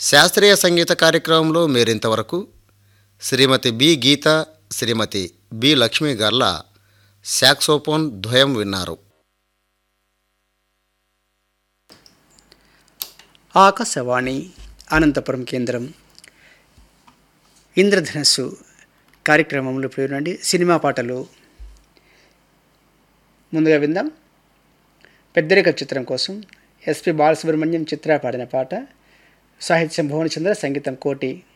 శాస్త్రీయ సంగీత కార్యక్రమంలో మీరింతవరకు శ్రీమతి బి గీత శ్రీమతి బి లక్ష్మి గార్ల శాక్సోఫోన్ ద్వయం విన్నారు ఆకాశవాణి అనంతపురం కేంద్రం ఇంద్రధనస్సు కార్యక్రమంలో ఇప్పుడు వినండి సినిమా పాటలు ముందుగా విందాం పెద్దరిక చిత్రం కోసం ఎస్పి బాలసుబ్రహ్మణ్యం చిత్ర పాడిన పాట సాహిత్యం భువనచంద్ర సంగీతం కోటి